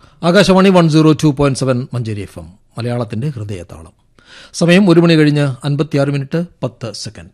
Akashvani one zero two point seven Manjeri F M മലയാളത്തിന്റെ ഹൃദയതാളം സമയം ഒരു മണി കഴിഞ്ഞ് അൻപത്തിയാറ് മിനിറ്റ് പത്ത് സെക്കൻഡ്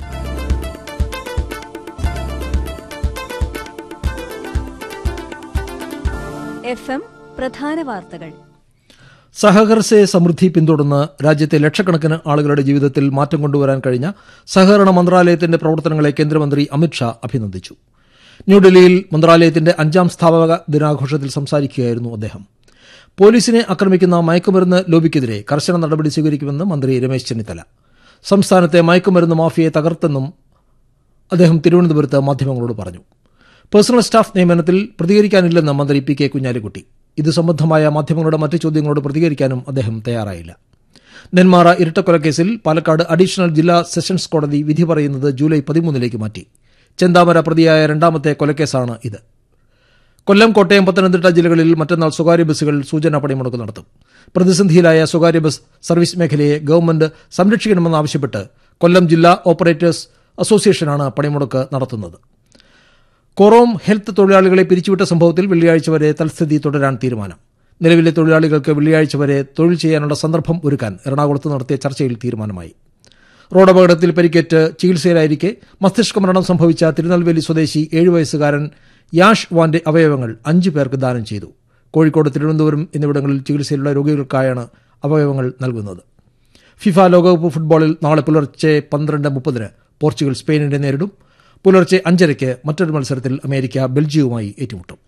എഫ് എം പ്രധാന വാർത്തകൾ സഹകർഷെ സമൃദ്ധി പിന്തുടർന്ന് രാജ്യത്തെ ലക്ഷക്കണക്കിന് ആളുകളുടെ ജീവിതത്തിൽ മാറ്റം കൊണ്ടുവരാൻ കഴിഞ്ഞ സഹകരണ മന്ത്രാലയത്തിന്റെ പ്രവർത്തനങ്ങളെ കേന്ദ്രമന്ത്രി അമിത്ഷാ അഭിനന്ദിച്ചു ന്യൂഡൽഹിയിൽ മന്ത്രാലയത്തിന്റെ അഞ്ചാം സ്ഥാപക ദിനാഘോഷത്തിൽ സംസാരിക്കുകയായിരുന്നു അദ്ദേഹം പോലീസിനെ ആക്രമിക്കുന്ന മയക്കുമരുന്ന് ലോബിക്കെതിരെ കർശന നടപടി സ്വീകരിക്കുമെന്ന് മന്ത്രി രമേശ് ചെന്നിത്തല സംസ്ഥാനത്തെ മയക്കുമരുന്ന് മാഫിയയെ തകർത്തെന്നും അദ്ദേഹം തിരുവനന്തപുരത്ത് മാധ്യമങ്ങളോട് പറഞ്ഞു പേഴ്സണൽ സ്റ്റാഫ് നിയമനത്തിൽ പ്രതികരിക്കാനില്ലെന്ന് മന്ത്രി പി കെ കുഞ്ഞാലിക്കുട്ടി ഇത് സംബന്ധമായ മാധ്യമങ്ങളുടെ മറ്റ് ചോദ്യങ്ങളോട് പ്രതികരിക്കാനും അദ്ദേഹം തയ്യാറായില്ല നെന്മാറ ഇരട്ടക്കൊലക്കേസിൽ പാലക്കാട് അഡീഷണൽ ജില്ലാ സെഷൻസ് കോടതി വിധി പറയുന്നത് ജൂലൈ പതിമൂന്നിലേക്ക് മാറ്റി ചെന്താമര പ്രതിയായ രണ്ടാമത്തെ കൊലക്കേസാണ് ഇത് കൊല്ലം കോട്ടയം പത്തനംതിട്ട ജില്ലകളിൽ മറ്റന്നാൾ സ്വകാര്യ ബസ്സുകൾ സൂചനാ പണിമുടക്ക് നടത്തും പ്രതിസന്ധിയിലായ സ്വകാര്യ ബസ് സർവീസ് മേഖലയെ ഗവൺമെന്റ് സംരക്ഷിക്കണമെന്നാവശ്യപ്പെട്ട് കൊല്ലം ജില്ലാ ഓപ്പറേറ്റേഴ്സ് അസോസിയേഷനാണ് പണിമുടക്ക് നടത്തുന്നത് കൊറോം ഹെൽത്ത് തൊഴിലാളികളെ പിരിച്ചുവിട്ട സംഭവത്തിൽ വെള്ളിയാഴ്ച വരെ തൽസ്ഥിതി തുടരാൻ തീരുമാനം നിലവിലെ തൊഴിലാളികൾക്ക് വെള്ളിയാഴ്ച വരെ തൊഴിൽ ചെയ്യാനുള്ള സന്ദർഭം ഒരുക്കാൻ എറണാകുളത്ത് നടത്തിയ ചർച്ചയിൽ തീരുമാനമായി റോഡപകടത്തിൽ പരിക്കേറ്റ് ചികിത്സയിലായിരിക്കെ മസ്തിഷ്ക മരണം സംഭവിച്ച തിരുനെൽവേലി സ്വദേശി ഏഴു വയസ്സുകാരൻ യാഷ് വാന്റെ അവയവങ്ങൾ അഞ്ചു പേർക്ക് ദാനം ചെയ്തു കോഴിക്കോട് തിരുവനന്തപുരം എന്നിവിടങ്ങളിൽ ചികിത്സയിലുള്ള രോഗികൾക്കായാണ് അവയവങ്ങൾ നൽകുന്നത് ഫിഫ ലോകകപ്പ് ഫുട്ബോളിൽ നാളെ പുലർച്ചെ പന്ത്രണ്ട് മുപ്പതിന് പോർച്ചുഗൽ സ്പെയിനിനെ നേരിടും പുലർച്ചെ അഞ്ചരയ്ക്ക് മറ്റൊരു മത്സരത്തിൽ അമേരിക്ക ബെൽജിയവുമായി ഏറ്റുമുട്ടും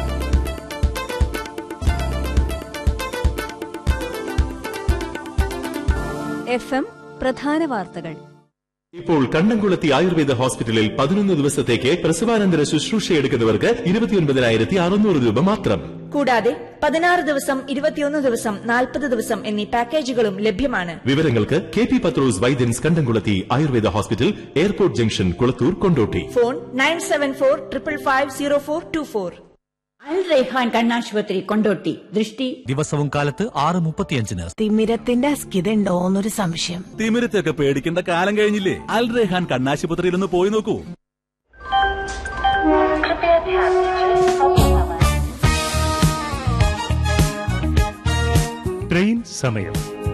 എഫ് എം പ്രധാന വാർത്തകൾ ഇപ്പോൾ കണ്ണംകുളത്തി ആയുർവേദ ഹോസ്പിറ്റലിൽ പതിനൊന്ന് ദിവസത്തേക്ക് പ്രസവാനന്തര ശുശ്രൂഷ എടുക്കുന്നവർക്ക് ഇരുപത്തിയൊൻപതിനായിരത്തി അറുന്നൂറ് രൂപ മാത്രം കൂടാതെ പതിനാറ് ദിവസം ഇരുപത്തിയൊന്ന് ദിവസം നാൽപ്പത് ദിവസം എന്നീ പാക്കേജുകളും ലഭ്യമാണ് വിവരങ്ങൾക്ക് K P Pathros Vaidyans Kandamkulathi Ayurveda hospital airport junction Kulathur Kondotty phone nine seven four triple five zero four two four Al Raihan കണ്ണാശുപത്രി കൊണ്ടോട്ടി ദൃഷ്ടി ദിവസവും കാലത്ത് ആറ് മുപ്പത്തിയഞ്ചിന് തിമിരത്തിന്റെ അസ്കിതയുണ്ടോന്നൊരു സംശയം തിമിരത്തൊക്കെ പേടിക്കേണ്ട കാലം കഴിഞ്ഞില്ലേ അൽ റെഹാൻ കണ്ണാശുപത്രിയിൽ ഒന്ന് പോയി നോക്കൂ ട്രെയിൻ സമയം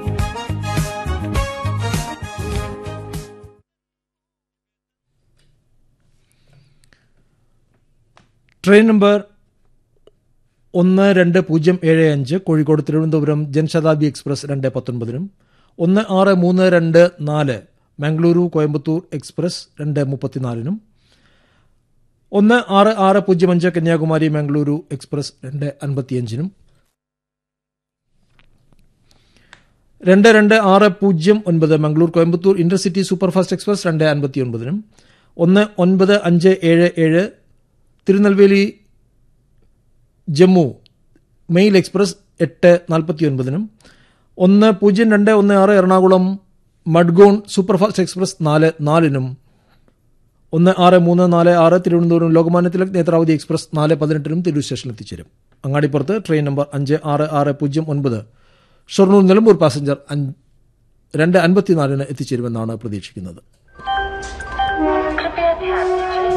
ട്രെയിൻ നമ്പർ ഒന്ന് രണ്ട് പൂജ്യം ഏഴ് അഞ്ച് കോഴിക്കോട് തിരുവനന്തപുരം ജൻശതാബ്ദി എക്സ്പ്രസ് രണ്ട് പത്തൊൻപതിനും ഒന്ന് ആറ് മൂന്ന് രണ്ട് നാല് മംഗളൂരു കോയമ്പത്തൂർ എക്സ്പ്രസ് രണ്ട് മുപ്പത്തിനാലിനും ഒന്ന് ആറ് ആറ് പൂജ്യം അഞ്ച് കന്യാകുമാരി മംഗളൂരു എക്സ്പ്രസ് രണ്ട് അൻപത്തിയഞ്ചിനും രണ്ട് രണ്ട് ആറ് പൂജ്യം ഒൻപത് Mangalore Coimbatore intercity superfast express രണ്ട് അൻപത്തിയൊൻപതിനും ഒന്ന് ഒൻപത് അഞ്ച് ഏഴ് ഏഴ് തിരുനെൽവേലി ജമ്മു മെയിൽ എക്സ്പ്രസ് എട്ട് നാൽപ്പത്തിയൊൻപതിനും ഒന്ന് പൂജ്യം രണ്ട് ഒന്ന് ആറ് എറണാകുളം മഡ്ഗോൺ സൂപ്പർഫാസ്റ്റ് എക്സ്പ്രസ് നാല് നാലിനും ഒന്ന് ആറ് മൂന്ന് നാല് ആറ് തിരുവനന്തപുരം ലോകമാന്യ തിലക് നേത്രാവതി എക്സ്പ്രസ് നാല് പതിനെട്ടിനും തിരൂർ സ്റ്റേഷനിൽ എത്തിച്ചേരും അങ്ങാടിപ്പുറത്ത് ട്രെയിൻ നമ്പർ അഞ്ച് ആറ് ആറ് പൂജ്യം ഒൻപത് ഷൊർണൂർ നിലമ്പൂർ പാസഞ്ചർ അഞ്ച് രണ്ട് അൻപത്തിനാലിന് എത്തിച്ചേരുമെന്നാണ് പ്രതീക്ഷിക്കുന്നത്